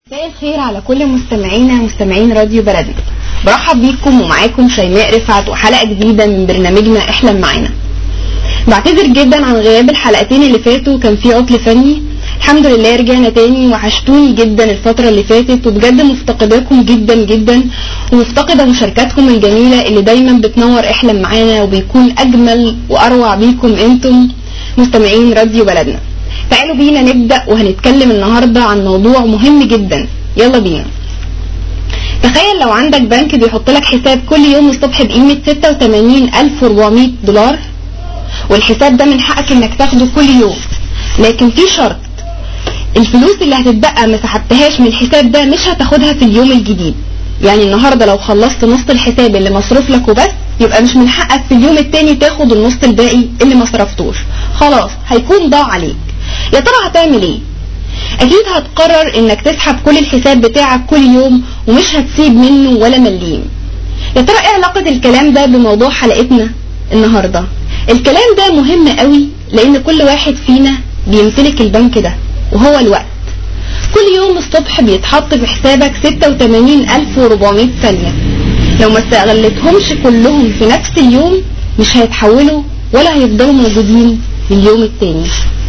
مساء الخير على كل مستمعينا مستمعين راديو بلدنا برحب بيكم ومعاكم شيماء رفعت وحلقة جديدة من برنامجنا احلم معانا بعتذر جدا عن غياب الحلقتين اللي فاتوا كان في عطل فني الحمد لله رجعنا تاني وحشتوني جدا الفترة اللي فاتت وبجد مفتقداكم جدا جدا ومفتقدة مشاركاتكم الجميلة اللي دايما بتنور احلم معانا وبيكون اجمل واروع بيكم انتم مستمعين راديو بلدنا تعالوا بينا نبدأ وهنتكلم النهاردة عن موضوع مهم جدا يلا بينا تخيل لو عندك بنك بيحط لك حساب كل يوم الصبح بقيمة 86400 دولار والحساب ده من حقك انك تاخده كل يوم لكن في شرط الفلوس اللي هتتبقى ما سحبتهاش من الحساب ده مش هتاخدها في اليوم الجديد يعني النهارده لو خلصت نص الحساب اللي مصروف لك وبس يبقى مش من حقك في اليوم التاني تاخد النص الباقي اللي ما صرفتوش خلاص هيكون ضاع عليك يا ترى هتعمل ايه اكيد هتقرر انك تسحب كل الحساب بتاعك كل يوم ومش هتسيب منه ولا مليم يا ترى ايه علاقة الكلام ده بموضوع حلقتنا النهاردة الكلام ده مهم قوي لان كل واحد فينا بيمتلك البنك ده وهو الوقت كل يوم الصبح بيتحط في حسابك 86400 ثانية لو ما استغلتهمش كلهم في نفس اليوم مش هيتحولوا ولا هيفضلوا موجودين لليوم التاني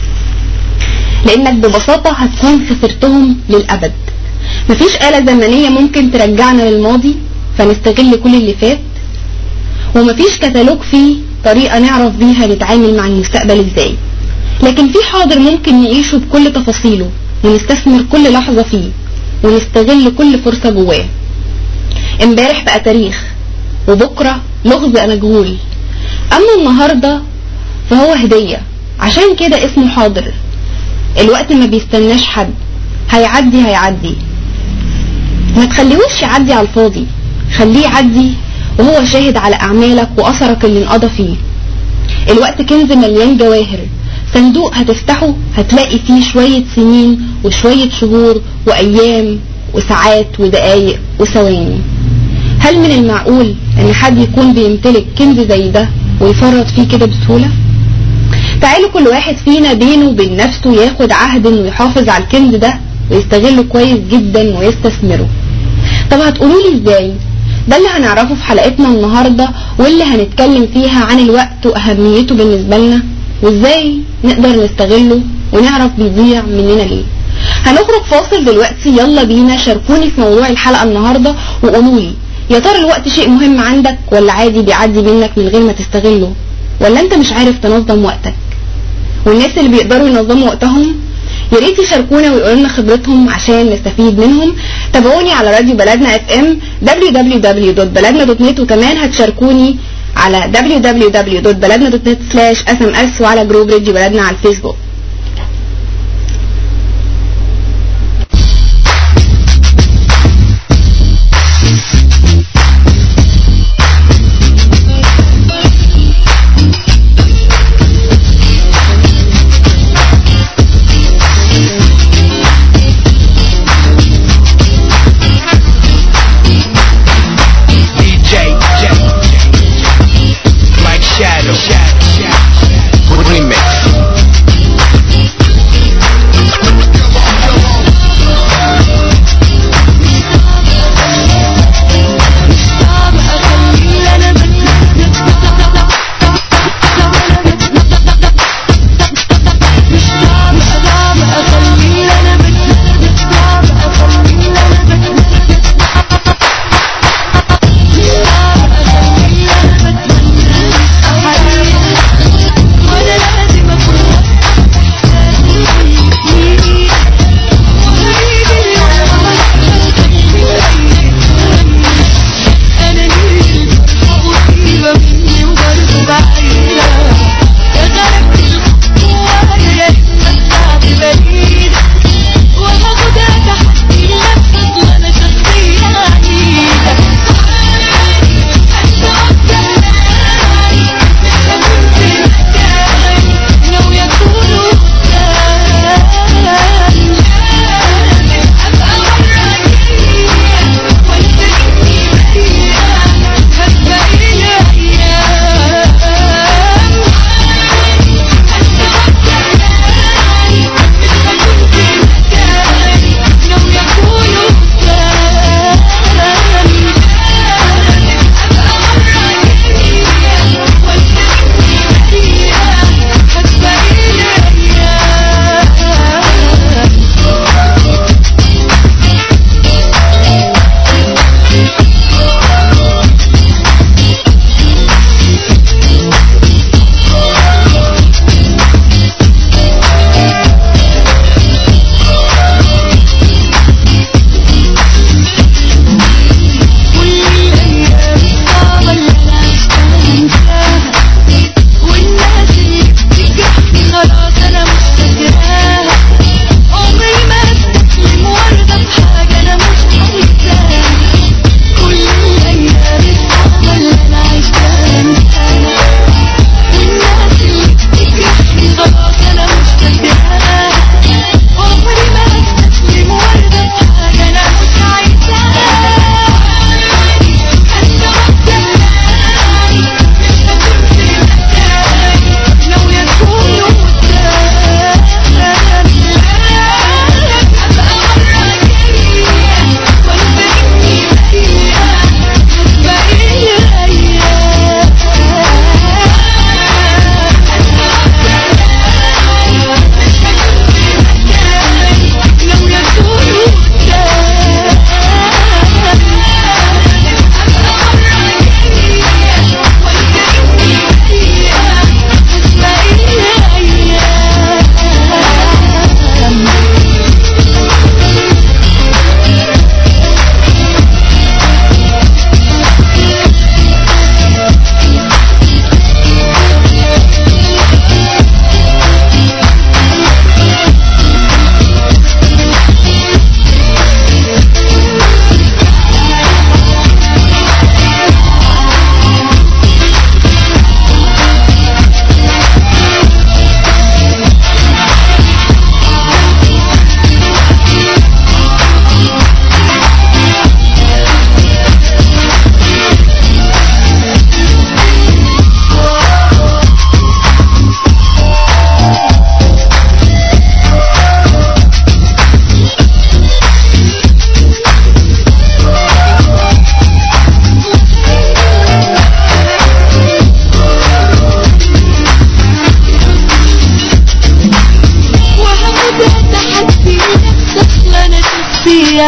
لانك ببساطة هتكون خسرتهم للأبد مفيش آلة زمنية ممكن ترجعنا للماضي فنستغل كل اللي فات ومفيش كتالوج فيه طريقة نعرف بيها نتعامل مع المستقبل ازاي لكن في حاضر ممكن نعيشه بكل تفاصيله ونستثمر كل لحظة فيه ونستغل كل فرصة جواه امبارح بقى تاريخ وبكرة لغز مجهول اما النهاردة فهو هدية عشان كده اسمه حاضر الوقت ما بيستناش حد هيعدي هيعدي ما تخليهوش يعدي على الفاضي خليه يعدي وهو شاهد على أعمالك وأثرك اللي انقضى فيه الوقت كنز مليان جواهر صندوق هتفتحه هتلاقي فيه شوية سنين وشوية شهور وأيام وساعات ودقايق وثواني هل من المعقول ان حد يكون بيمتلك كنز زي ده ويفرط فيه كده بسهوله تعالوا كل واحد فينا بينه وبين نفسه ياخد عهد انه يحافظ على الكنز ده ويستغله كويس جدا ويستثمره طب هتقولوا لي ازاي ده اللي هنعرفه في حلقتنا النهاردة واللي هنتكلم فيها عن الوقت واهميته بالنسبة لنا وازاي نقدر نستغله ونعرف بيضيع مننا ليه هنخرج فاصل دلوقتي يلا بينا شاركوني في موضوع الحلقة النهاردة وقولوا لي يا ترى الوقت شيء مهم عندك ولا عادي بيعدي منك من غير ما تستغله ولا انت مش عارف تنظم وقتك والناس اللي بيقدروا ينظموا وقتهم يا ريت يشاركونا ويقولوا لنا خبرتهم عشان نستفيد منهم تابعوني على راديو بلدنا اف ام www.بلدنا.net وكمان هتشاركوني على www.بلدنا.net سلاش اس ام اس وعلى جروب راديو بلدنا على الفيسبوك DJ Black Shadow Remix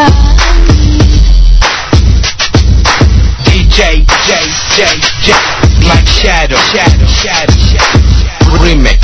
DJ, J, J, J, like shadow, shadow, shadow, shadow. Remix.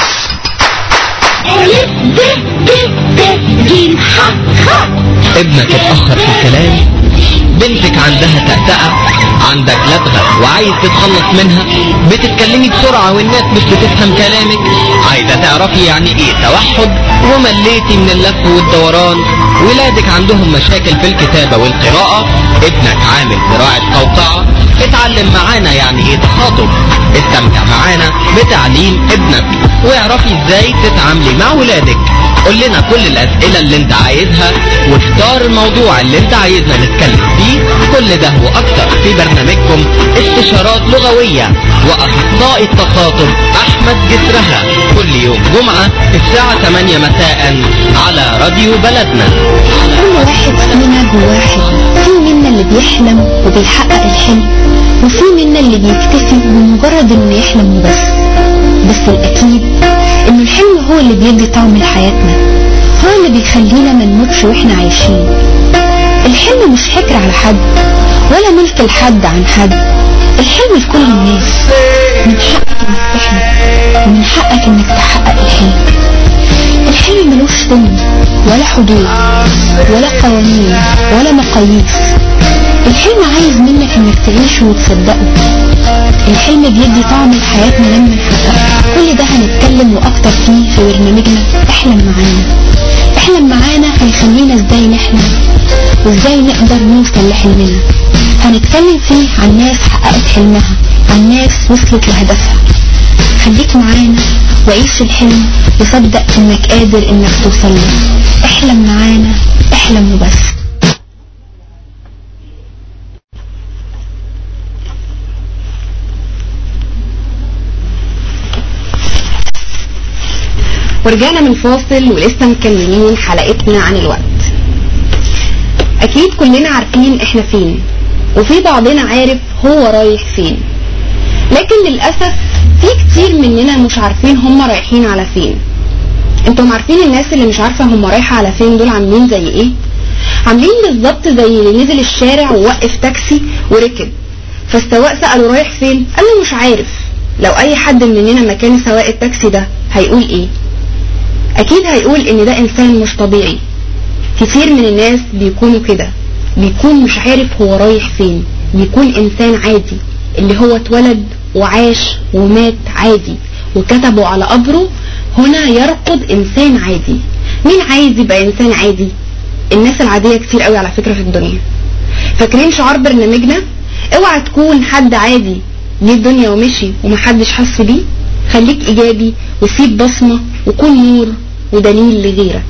ابنك اتأخر في الكلام بنتك عندها تأتأة عندك لدغة وعايز تتخلص منها بتتكلمي بسرعة والناس مش بتفهم كلامك عايزة تعرفي يعني ايه توحد ومليتي من اللف والدوران ولادك عندهم مشاكل في الكتابة والقراءة ابنك عامل زراعة قوقعة اتعلم معانا يعني ايه تخاطب استمتع معانا بتعليم ابنك واعرفي ازاي تتعاملي مع ولادك قول لنا كل الاسئلة اللي انت عايزها واختار الموضوع اللي انت عايزنا نتكلم فيه كل ده واكتر في برنامجكم استشارات لغوية واخصائي التخاطب احمد جسرها كل يوم جمعة الساعة 8 مساء على راديو بلدنا كل واحد فينا جواه حلم في منا اللي بيحلم وبيحقق الحلم وفي منا اللي بيكتفي بمجرد انه يحلم وبس بس الاكيد انه الحلم هو اللي بيدي طعم لحياتنا هو اللي بيخلينا ما نموتش واحنا عايشين الحلم مش حكر على حد ولا ملك لحد عن حد الحلم لكل الناس من حقك انك تحلم ومن حقك انك تحقق الحلم الحلم ملوش سن ولا حدود ولا قوانين ولا مقاييس الحلم عايز منك انك تعيشه وتصدقه الحلم بيدي طعم لحياتنا لما نحققه كل ده هنتكلم واكتر فيه في برنامجنا احلم معانا احلم معانا هيخلينا ازاي نحلم وازاي نقدر نوصل لحلمنا هنتكلم فيه عن ناس حققت حلمها عن ناس وصلت لهدفها خليك معانا وعيش الحلم وصدق انك قادر انك توصل له احلم معانا احلم وبس ورجعنا من فاصل ولسه مكملين حلقتنا عن الوقت اكيد كلنا عارفين احنا فين وفي بعضنا عارف هو رايح فين لكن للأسف في كتير مننا مش عارفين هم رايحين على فين انتم عارفين الناس اللي مش عارفة هم رايحة على فين دول عاملين زي ايه عاملين بالظبط زي اللي نزل الشارع ووقف تاكسي وركب فالسواق سأله رايح فين قال له مش عارف لو اي حد مننا مكان سواق التاكسي ده هيقول ايه اكيد هيقول ان ده انسان مش طبيعي كتير من الناس بيكونوا كده بيكون مش عارف هو رايح فين بيكون انسان عادي اللي هو اتولد وعاش ومات عادي وكتبوا على قبره هنا يرقد انسان عادي مين عايز يبقى انسان عادي الناس العادية كتير قوي على فكرة في الدنيا فاكرين شعار برنامجنا اوعى تكون حد عادي جه الدنيا ومشي ومحدش حس بيه خليك ايجابي وسيب بصمة وكن نور ودليل لغيرك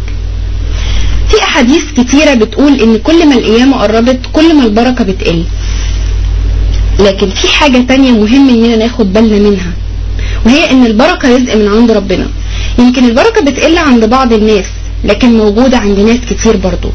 في احاديث كتيرة بتقول ان كل ما القيامة قربت كل ما البركة بتقل لكن في حاجة تانية مهم اننا ناخد بالنا منها وهي ان البركة رزق من عند ربنا يمكن البركة بتقل عند بعض الناس لكن موجودة عند ناس كتير برضو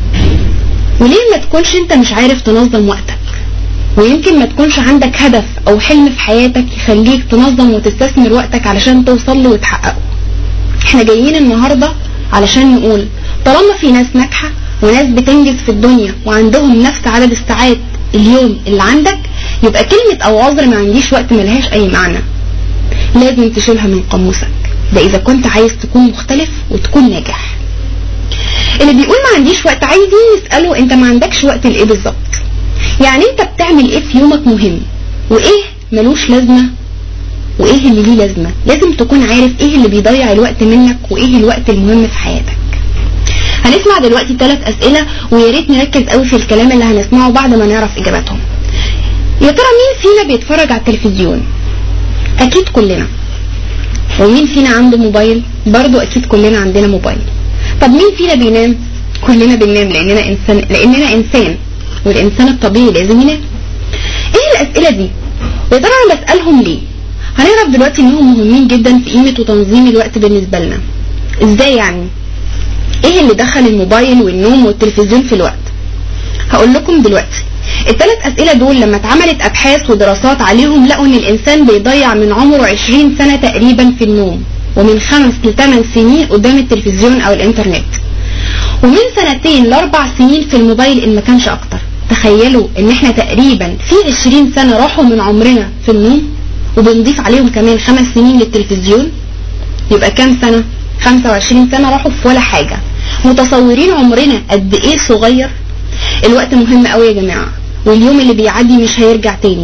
وليه ما تكونش انت مش عارف تنظم وقتك ويمكن ما تكونش عندك هدف او حلم في حياتك يخليك تنظم وتستثمر وقتك علشان توصل له وتحققه احنا جايين النهاردة علشان نقول طالما في ناس ناجحة وناس بتنجز في الدنيا وعندهم نفس عدد الساعات اليوم اللي عندك يبقى كلمة او عذر ما عنديش وقت ملهاش اي معنى لازم تشيلها من قاموسك ده اذا كنت عايز تكون مختلف وتكون ناجح اللي بيقول ما عنديش وقت عايزين نسأله انت ما عندكش وقت لايه بالظبط يعني انت بتعمل ايه في يومك مهم وايه ملوش لازمة وايه اللي ليه لازمة لازم تكون عارف ايه اللي بيضيع الوقت منك وايه الوقت المهم في حياتك هنسمع دلوقتي ثلاث اسئلة ويا ريت نركز قوي في الكلام اللي هنسمعه بعد ما نعرف اجاباتهم يا ترى مين فينا بيتفرج على التلفزيون اكيد كلنا ومين فينا عنده موبايل برضو اكيد كلنا عندنا موبايل طب مين فينا بينام كلنا بننام لاننا انسان لاننا انسان والانسان الطبيعي لازم ينام ايه الاسئله دي يا ترى انا بسالهم ليه هنعرف دلوقتي انهم مهمين جدا في قيمه وتنظيم الوقت بالنسبه لنا ازاي يعني ايه اللي دخل الموبايل والنوم والتلفزيون في الوقت هقول لكم دلوقتي الثلاث اسئله دول لما اتعملت ابحاث ودراسات عليهم لقوا ان الانسان بيضيع من عمره 20 سنه تقريبا في النوم ومن خمس ل 8 سنين قدام التلفزيون او الانترنت ومن سنتين لاربع سنين في الموبايل ان ما كانش اكتر تخيلوا ان احنا تقريبا في 20 سنة راحوا من عمرنا في النوم وبنضيف عليهم كمان خمس سنين للتلفزيون يبقى كام سنة 25 سنة راحوا في ولا حاجة متصورين عمرنا قد ايه صغير الوقت مهم قوي يا جماعة واليوم اللي بيعدي مش هيرجع تاني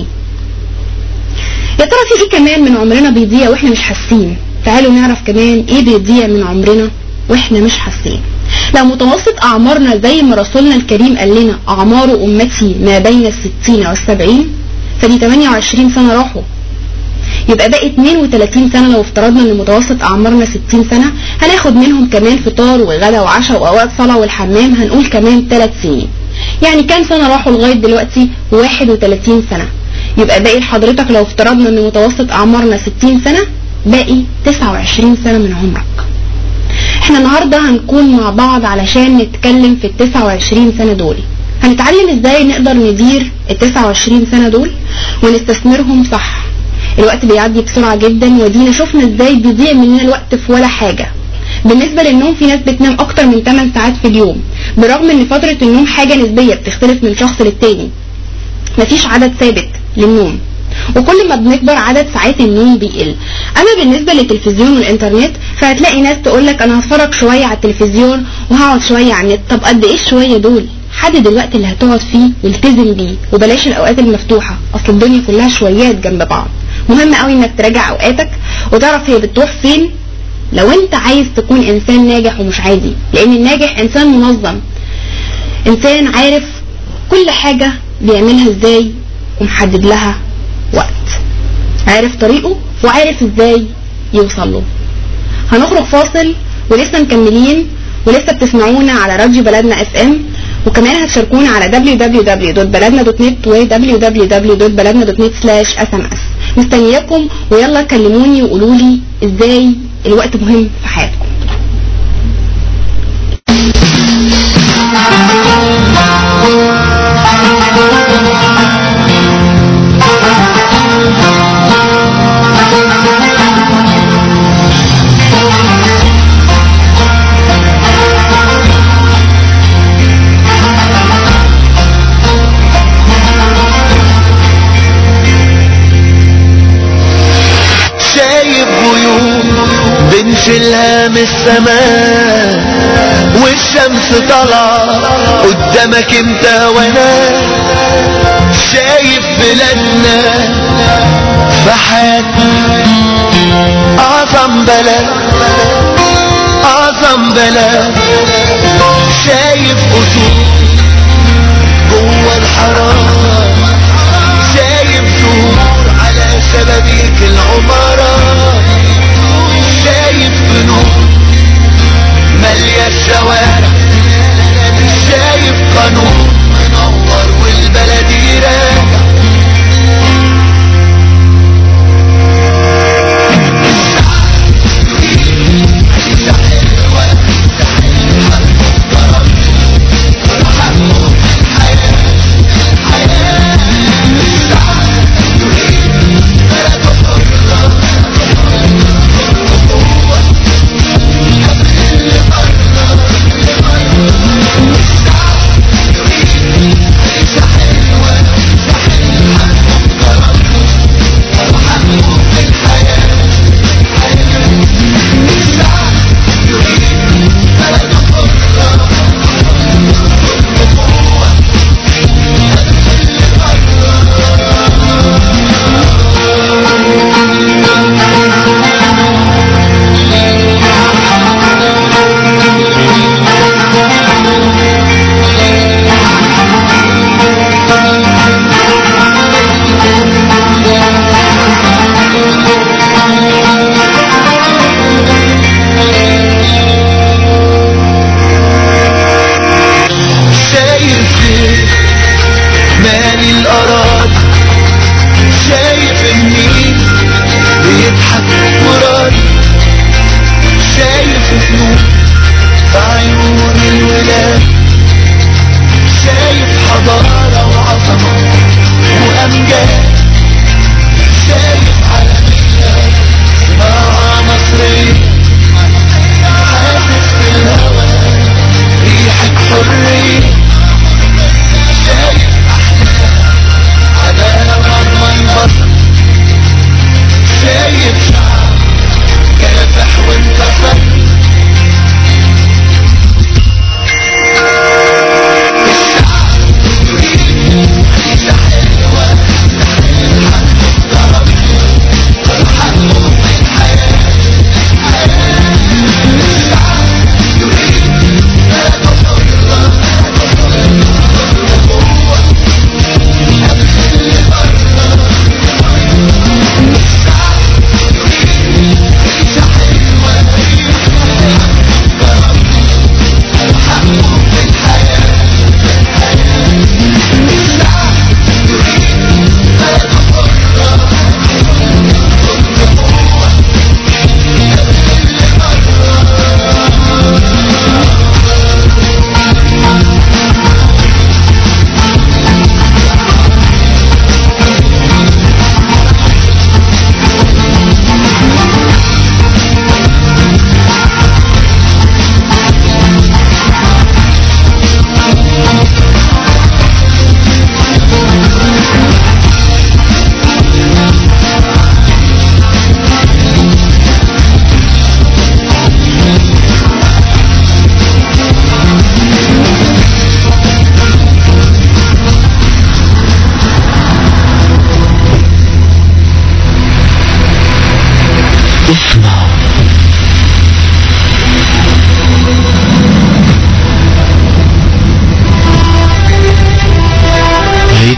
يا ترى في ايه كمان من عمرنا بيضيع واحنا مش حاسين تعالوا نعرف كمان ايه بيضيع من عمرنا واحنا مش حاسين لو متوسط اعمارنا زي ما رسولنا الكريم قال لنا اعمار امتي ما بين الستين والسبعين فدي 28 سنة راحوا يبقى باقي 32 سنة لو افترضنا ان متوسط اعمارنا 60 سنة هناخد منهم كمان فطار وغدا وعشاء واوقات صلاة والحمام هنقول كمان 3 سنين يعني كام سنة راحوا لغاية دلوقتي 31 سنة يبقى باقي لحضرتك لو افترضنا ان متوسط اعمارنا 60 سنة باقي 29 سنة من عمرك احنا النهاردة هنكون مع بعض علشان نتكلم في ال 29 سنة دول هنتعلم ازاي نقدر ندير ال 29 سنة دول ونستثمرهم صح الوقت بيعدي بسرعة جدا ودينا شفنا ازاي بيضيع مننا الوقت في ولا حاجة بالنسبة للنوم في ناس بتنام اكتر من 8 ساعات في اليوم بالرغم ان فترة النوم حاجة نسبية بتختلف من شخص للتاني مفيش عدد ثابت للنوم وكل ما بنكبر عدد ساعات النوم بيقل اما بالنسبة للتلفزيون والانترنت فهتلاقي ناس تقولك انا هتفرج شوية على التلفزيون وهقعد شوية على النت طب قد ايه الشوية دول حدد الوقت اللي هتقعد فيه والتزم بيه وبلاش الاوقات المفتوحة اصل الدنيا كلها شويات جنب بعض مهم قوي انك تراجع اوقاتك وتعرف هي بتروح فين لو انت عايز تكون انسان ناجح ومش عادي لان الناجح انسان منظم انسان عارف كل حاجة بيعملها ازاي ومحدد لها وقت عارف طريقه وعارف ازاي يوصل له هنخرج فاصل ولسه مكملين ولسه بتسمعونا على راديو بلدنا اف ام وكمان هتشاركونا على www.بلدنا.net و www.بلدنا.net/sms مستنياكم ويلا كلموني وقولوا لي ازاي الوقت مهم في حياتكم شايف غيوم بنشيلها من السماء والشمس طالعة قدامك انت وانا شايف بلادنا في حياتنا اعظم بلد اعظم بلد شايف اسود جوه الحرام شايف زهور على شبابيك العمارة شايف بنور مالية الشوارع شايف قانون منور والبلد يراجع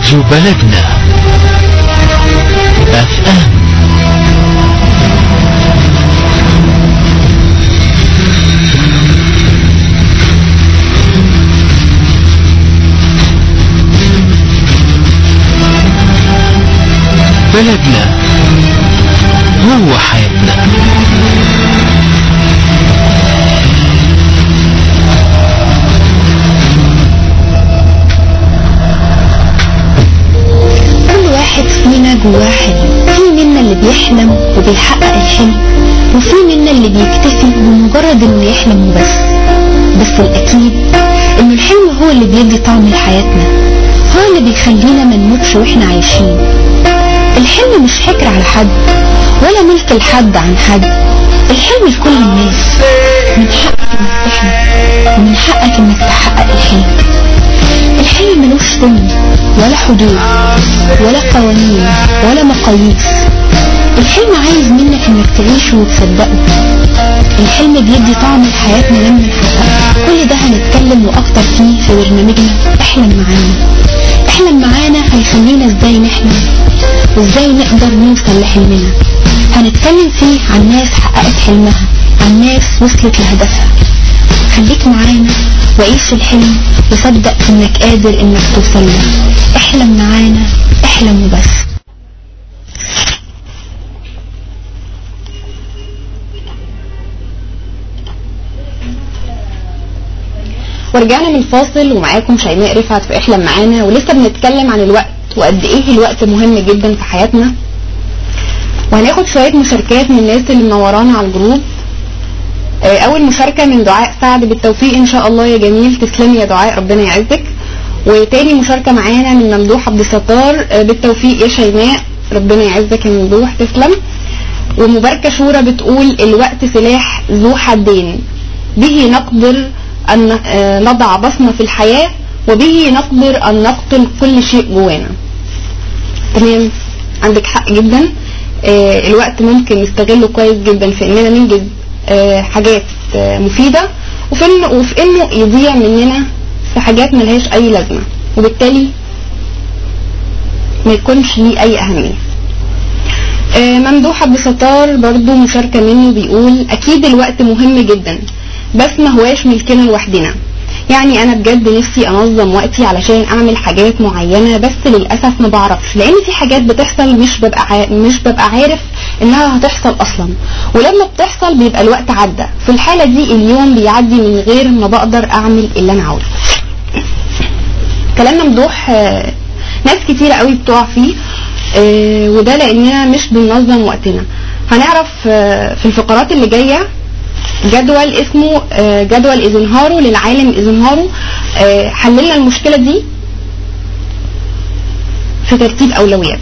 راديو بلدنا اف ام بلدنا هو حياتنا كل واحد فينا جواه حلم في منا اللي بيحلم وبيحقق الحلم وفي منا اللي بيكتفي بمجرد انه يحلم وبس بس الاكيد ان الحلم هو اللي بيدي طعم لحياتنا هو اللي بيخلينا ما نموتش واحنا عايشين الحلم مش حكر على حد ولا ملك لحد عن حد الحلم لكل الناس من حقك انك تحلم ومن حقك انك تحقق الحلم الحلم ملوش سن ولا حدود ولا قوانين ولا مقاييس الحلم عايز منك انك تعيشه وتصدقه الحلم بيدي طعم لحياتنا لما نحققه كل ده هنتكلم واكتر فيه في برنامجنا احلم معانا احلم معانا هيخلينا ازاي نحلم وازاي نقدر نوصل لحلمنا هنتكلم فيه عن ناس حققت حلمها عن ناس وصلت لهدفها خليك معانا وعيش الحلم وصدق انك قادر انك توصل له احلم معانا احلم وبس ورجعنا من الفاصل ومعاكم شيماء رفعت في احلم معانا ولسه بنتكلم عن الوقت وقد ايه الوقت مهم جدا في حياتنا وهناخد شوية مشاركات من الناس اللي منورانا على الجروب آه، اول مشاركة من دعاء سعد بالتوفيق ان شاء الله يا جميل تسلمي يا دعاء ربنا يعزك وتاني مشاركة معانا من ممدوح عبد الستار آه، بالتوفيق يا شيماء ربنا يعزك يا ممدوح تسلم ومباركة شورى بتقول الوقت سلاح ذو حدين به نقدر أن آه، نضع بصمة في الحياة وبه نقدر أن نقتل كل شيء جوانا تمام عندك حق جدا آه، الوقت ممكن نستغله كويس جدا في اننا ننجز آه، حاجات آه، مفيدة وفي انه وفي انه يضيع مننا في حاجات ملهاش اي لازمة وبالتالي ما يكونش ليه اي اهمية آه، ممدوح عبد الستار برضو مشاركة منه بيقول اكيد الوقت مهم جدا بس ما هواش ملكنا لوحدنا يعني انا بجد نفسي انظم وقتي علشان اعمل حاجات معينة بس للاسف ما بعرفش لان في حاجات بتحصل مش ببقى ع... مش ببقى عارف انها هتحصل اصلا ولما بتحصل بيبقى الوقت عدى في الحالة دي اليوم بيعدي من غير ما بقدر اعمل اللي انا عاوزه كلام ممدوح آه، ناس كتيرة قوي بتقع فيه آه، وده لاننا مش بننظم وقتنا هنعرف آه، في الفقرات اللي جايه جدول اسمه آه، جدول ايزنهارو للعالم ايزنهارو آه، حللنا المشكلة دي في ترتيب اولويات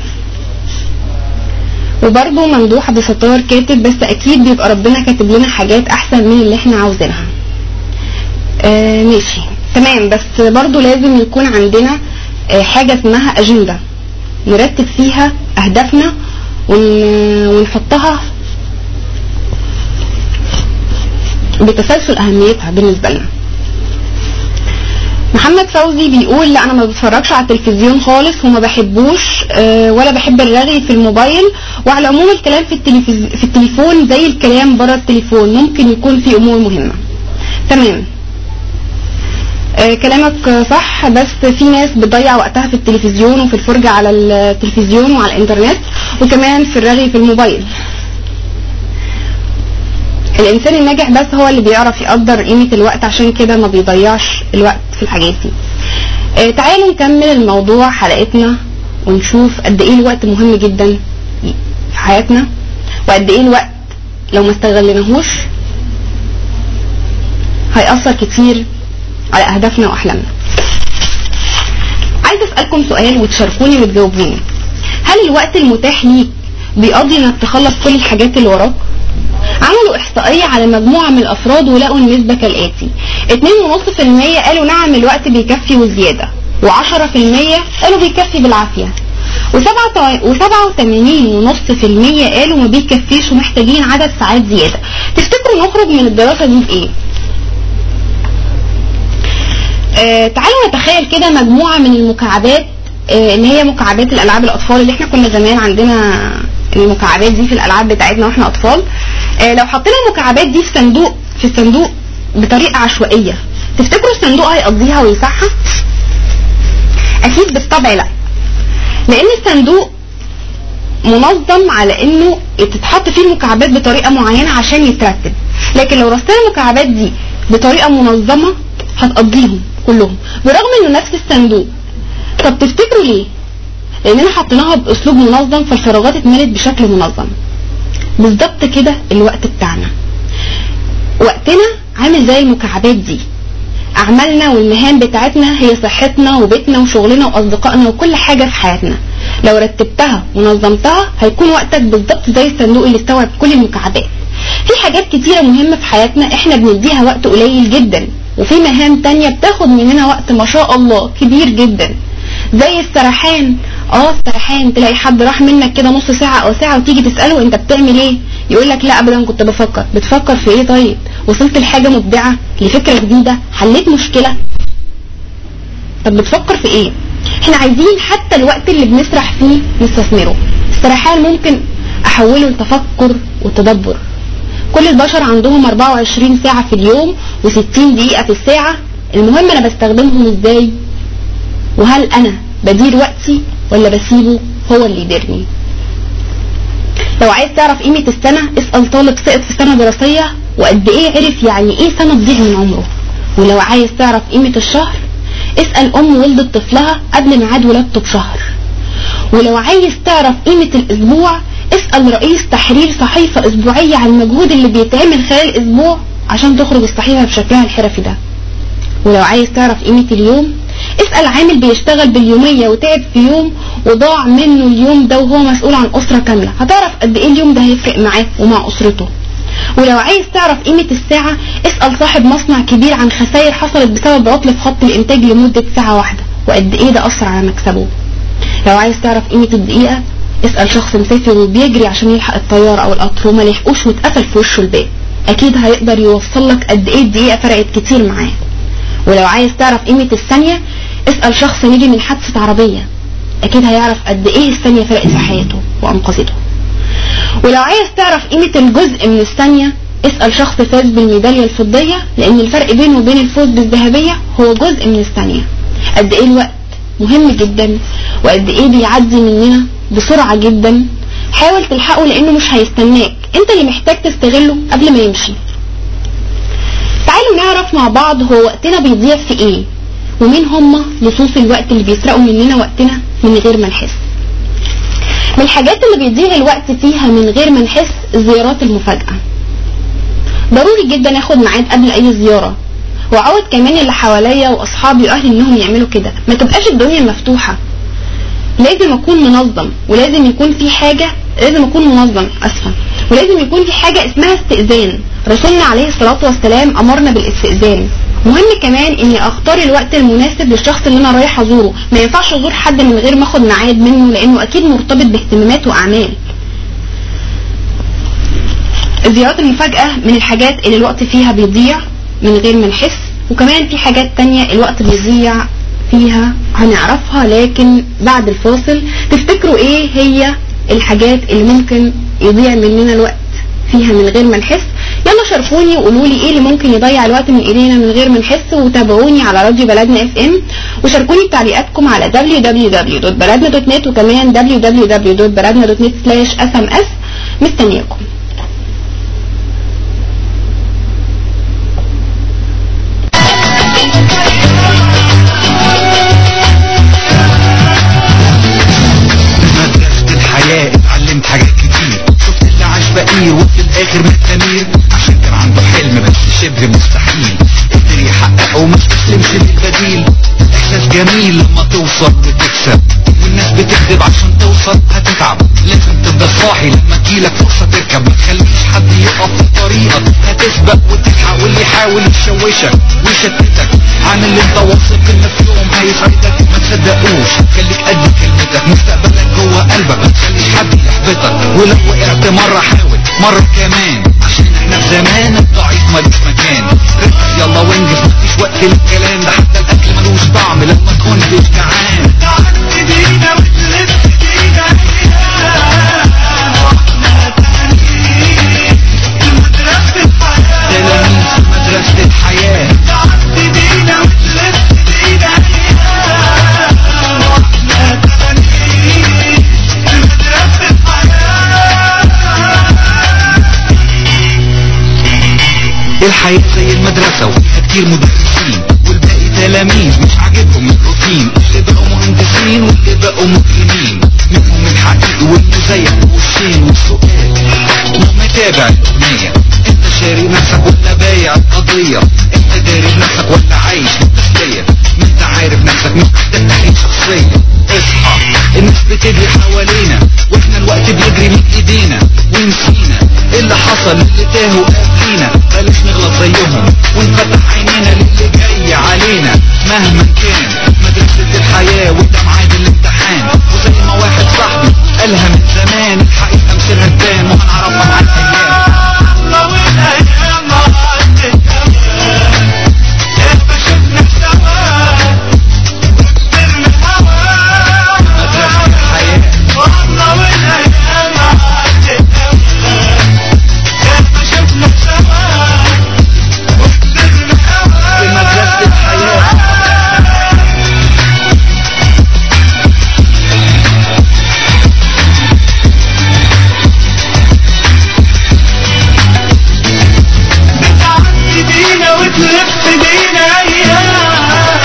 وبرضه ممدوح بستار كاتب بس اكيد بيبقى ربنا كاتب لنا حاجات احسن من اللي احنا عاوزينها آه ماشي تمام بس برضه لازم يكون عندنا آه حاجة اسمها اجندة نرتب فيها اهدافنا ون- ونحطها بتسلسل اهميتها بالنسبه لنا محمد فوزي بيقول لا انا ما بتفرجش على التلفزيون خالص وما بحبوش آه، ولا بحب الرغي في الموبايل وعلى العموم الكلام في التلفز... في التليفون زي الكلام بره التليفون ممكن يكون في امور مهمه تمام آه، كلامك صح بس في ناس بتضيع وقتها في التلفزيون وفي الفرجة على التلفزيون وعلى الانترنت وكمان في الرغي في الموبايل الانسان الناجح بس هو اللي بيعرف يقدر قيمة الوقت عشان كده ما بيضيعش الوقت في الحاجات دي آه تعالوا نكمل الموضوع حلقتنا ونشوف قد ايه الوقت مهم جدا في حياتنا وقد ايه الوقت لو ما استغلناهوش هيأثر كتير على اهدافنا واحلامنا عايز اسألكم سؤال وتشاركوني وتجاوبوني هل الوقت المتاح ليك بيقضي انك تخلص كل الحاجات اللي وراك عملوا احصائية على مجموعة من الافراد ولقوا النسبة كالاتي 2.5% قالوا نعم الوقت بيكفي وزيادة و10% قالوا بيكفي بالعافية و87.5% قالوا ما بيكفيش ومحتاجين عدد ساعات زيادة تفتكروا نخرج من الدراسة دي بايه آه تعالوا نتخيل كده مجموعة من المكعبات آه، اللي هي مكعبات الالعاب الاطفال اللي احنا كنا زمان عندنا المكعبات دي في الالعاب بتاعتنا واحنا اطفال آه، لو حطينا المكعبات دي في صندوق في الصندوق بطريقه عشوائيه تفتكروا الصندوق هيقضيها ويمسحها اكيد بالطبع لا لان الصندوق منظم على انه تتحط فيه المكعبات بطريقه معينه عشان يترتب لكن لو رصينا المكعبات دي بطريقه منظمه هتقضيهم كلهم برغم انه نفس الصندوق طب تفتكروا ليه لاننا حطيناها باسلوب منظم فالفراغات اتملت بشكل منظم بالظبط كده الوقت بتاعنا وقتنا عامل زي المكعبات دي أعمالنا والمهام بتاعتنا هي صحتنا وبيتنا وشغلنا وأصدقائنا وكل حاجة في حياتنا لو رتبتها ونظمتها هيكون وقتك بالظبط زي الصندوق اللي استوعب كل المكعبات في حاجات كتيرة مهمة في حياتنا احنا بنديها وقت قليل جدا وفي مهام تانية بتاخد مننا وقت ما شاء الله كبير جدا زي السرحان اه السرحان تلاقي حد راح منك كده نص ساعة او ساعة وتيجي تسأله انت بتعمل ايه يقول لك لا ابدا كنت بفكر بتفكر في ايه طيب وصلت لحاجة مبدعة لفكرة جديدة حليت مشكلة طب بتفكر في ايه احنا عايزين حتى الوقت اللي بنسرح فيه نستثمره السرحان ممكن احوله لتفكر وتدبر كل البشر عندهم 24 ساعة في اليوم و60 دقيقة في الساعة المهم انا بستخدمهم ازاي وهل انا بدير وقتي ولا بسيبه هو اللي يديرني لو عايز تعرف قيمة السنة اسأل طالب سقط في سنة دراسية وقد ايه عرف يعني ايه سنة تضيع من عمره ولو عايز تعرف قيمة الشهر اسأل ام ولدت طفلها قبل ميعاد ولادته بشهر ولو عايز تعرف قيمة الاسبوع اسأل رئيس تحرير صحيفة اسبوعية عن المجهود اللي بيتعمل خلال اسبوع عشان تخرج الصحيفة بشكلها الحرفي ده ولو عايز تعرف قيمة اليوم اسأل عامل بيشتغل باليومية وتعب في يوم وضاع منه اليوم ده وهو مسؤول عن أسرة كاملة هتعرف قد ايه اليوم ده هيفرق معاه ومع أسرته ولو عايز تعرف قيمة الساعة اسأل صاحب مصنع كبير عن خسائر حصلت بسبب عطل في خط الإنتاج لمدة ساعة واحدة وقد ايه ده أثر على مكسبه لو عايز تعرف قيمة الدقيقة اسأل شخص مسافر وبيجري عشان يلحق الطيارة أو القطر وما لحقوش واتقفل في وشه الباب أكيد هيقدر يوصل لك قد ايه الدقيقة فرقت كتير معاه ولو عايز تعرف قيمة الثانية اسأل شخص نجي من حادثة عربية أكيد هيعرف قد إيه الثانية فرقت في حياته وأنقذته ولو عايز تعرف قيمة الجزء من الثانية اسأل شخص فاز بالميدالية الفضية لأن الفرق بينه وبين الفوز بالذهبية هو جزء من الثانية قد إيه الوقت مهم جدا وقد إيه بيعدي مننا بسرعة جدا حاول تلحقه لأنه مش هيستناك أنت اللي محتاج تستغله قبل ما يمشي تعالوا نعرف مع بعض هو وقتنا بيضيع في ايه ومين هم لصوص الوقت اللي بيسرقوا مننا وقتنا من غير ما نحس من الحاجات اللي بيضيع الوقت فيها من غير ما نحس الزيارات المفاجئة ضروري جدا اخد ميعاد قبل اي زيارة واعود كمان اللي حواليا واصحابي واهلي انهم يعملوا كده ما تبقاش الدنيا مفتوحة لازم اكون منظم ولازم يكون في حاجة لازم اكون منظم اسفة ولازم يكون في حاجة اسمها استئذان رسولنا عليه الصلاة والسلام امرنا بالاستئذان مهم كمان اني اختار الوقت المناسب للشخص اللي انا رايح ازوره ما ينفعش ازور حد من غير ما اخد ميعاد منه لانه اكيد مرتبط باهتمامات واعمال الزيارات المفاجئة من الحاجات اللي الوقت فيها بيضيع من غير ما نحس وكمان في حاجات تانية الوقت بيضيع فيها هنعرفها لكن بعد الفاصل تفتكروا ايه هي الحاجات اللي ممكن يضيع مننا الوقت فيها من غير ما نحس يلا شاركوني وقولوا لي ايه اللي ممكن يضيع الوقت من ايدينا من غير ما نحس وتابعوني على راديو بلدنا اف ام وشاركوني بتعليقاتكم على www.بلدنا.net وكمان www.بلدنا.net/sms مستنياكم مدرسة الحياة اتعلمت حاجات كتير شفت اللي عاش فقير وفي الاخر مستنير عشان كان عنده حلم بس شبه مستحيل قدر يحققه وما استسلمش للبديل احساس جميل لما توصل وتكسب والناس بتكذب عشان توصل هتتعب لازم تفضل صاحي لما تجيلك فرصة تركب ما تخليش حد يقف في طريقك هتسبق وتلحق واللي يحاول يشوشك ويشتتك عن اللي انت واثق ان في يوم هيسعدك ما تصدقوش خليك قد كلمتك مستقبلك جوه قلبك ما تخليش حد يحبطك ولو وقعت مرة حاول مرة كمان عشان احنا في زمان الضعيف ملوش مكان ركز يلا وانجز مفيش وقت للكلام ده حتى الاكل ملوش طعم لما تكون جعان الحياة زي المدرسة وفيها كتير مدرسين والباقي تلاميذ مش عاجبهم الروتين اللي بقوا مهندسين واللي بقوا مجرمين منهم الحقيقي والمزيف والشين والسؤال لو متابع الأغنية انت شاري نفسك ولا بايع القضية انت داري بنفسك ولا عايش بالتسلية ما انت عارف نفسك مش محتاج تحليل شخصية اصحى الناس بتجري حوالينا واحنا الوقت بيجري من ايدينا ونسينا إيه اللي حصل اللي تاهوا قبلينا بلاش نغلط زيهم ونفتح عينينا للي جاي علينا مهما كان مدرسة الحياة وده ميعاد الامتحان وزي ما واحد صاحبي قالها من زمان الحقيقة مصيرها تبان وهنعرفها مع الايام مدرسة الحياة في مدرسة الحياة بينا وتلف بينا ايام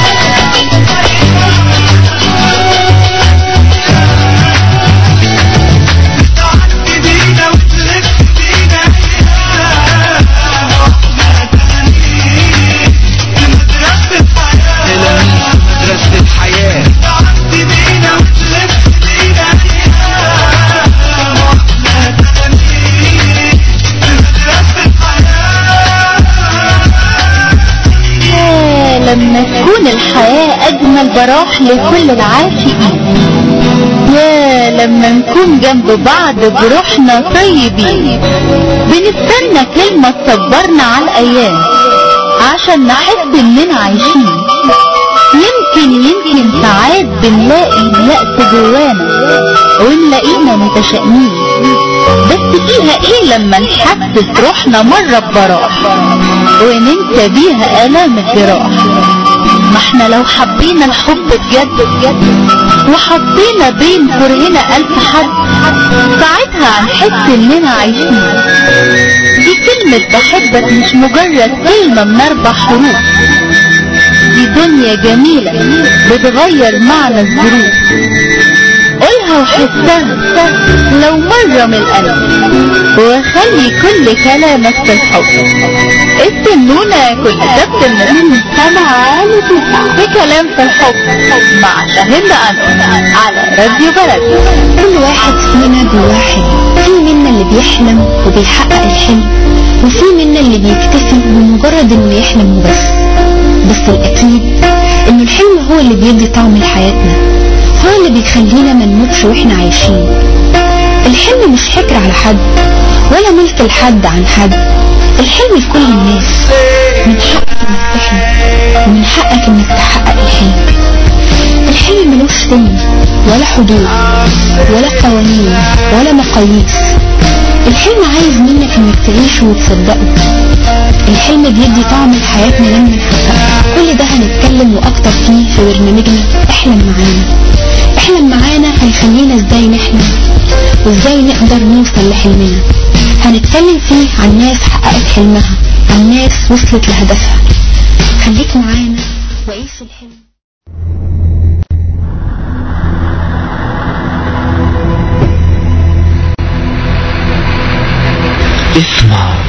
تعدي بينا وتلف بينا ايام واحنا تلاميذ في مدرسة الحياة تلاميذ في مدرسة الحياة تعدي بينا وتلف بينا ايام واحنا تلاميذ في مدرسة الحياة يا لما تكون الحياة أجمل براح لكل العاشقين يا لما نكون جنب بعض بروحنا طيبين بنستنى كلمة تصبرنا على الأيام عشان نحس إننا عايشين يمكن يمكن ساعات بنلاقي اليأس جوانا ونلاقينا متشائمين بس فيها ايه لما نحسس روحنا مرة ببراح وننسى بيها آلام الجراح ما احنا لو حبينا الحب بجد بجد وحطينا بين كرهنا ألف حد ساعتها هنحس إننا عايشين دي كلمة بحبك مش مجرد كلمة من أربع حروف دي دنيا جميلة بتغير معنى الظروف قولها وحسها لو مرة من القلب وخلي كل كلامك في الحب استنونا كل سبت من سبعة لتسعة في كلام في الحب مع شاهد أنور على راديو بلد كل واحد فينا جواه حلم في منا اللي بيحلم وبيحقق الحلم وفي منا اللي بيكتفي بمجرد انه يحلم وبس بس الاكيد ان الحلم هو اللي بيدي طعم لحياتنا هو اللي بيخلينا ما نموتش واحنا عايشين الحلم مش حكر على حد ولا ملك لحد عن حد الحلم لكل الناس من حقك انك تحلم ومن حقك انك تحقق الحلم الحلم ملوش سن ولا حدود ولا قوانين ولا مقاييس الحلم عايز منك انك تعيشه وتصدقه الحلم بيدي طعم لحياتنا لما نحققه كل ده هنتكلم واكتر فيه في برنامجنا احلم معانا احلم معانا هيخلينا ازاي نحلم وازاي نقدر نوصل لحلمنا هنتكلم فيه عن ناس حققت حلمها عن ناس وصلت لهدفها خليك معانا وعيش الحلم اسمع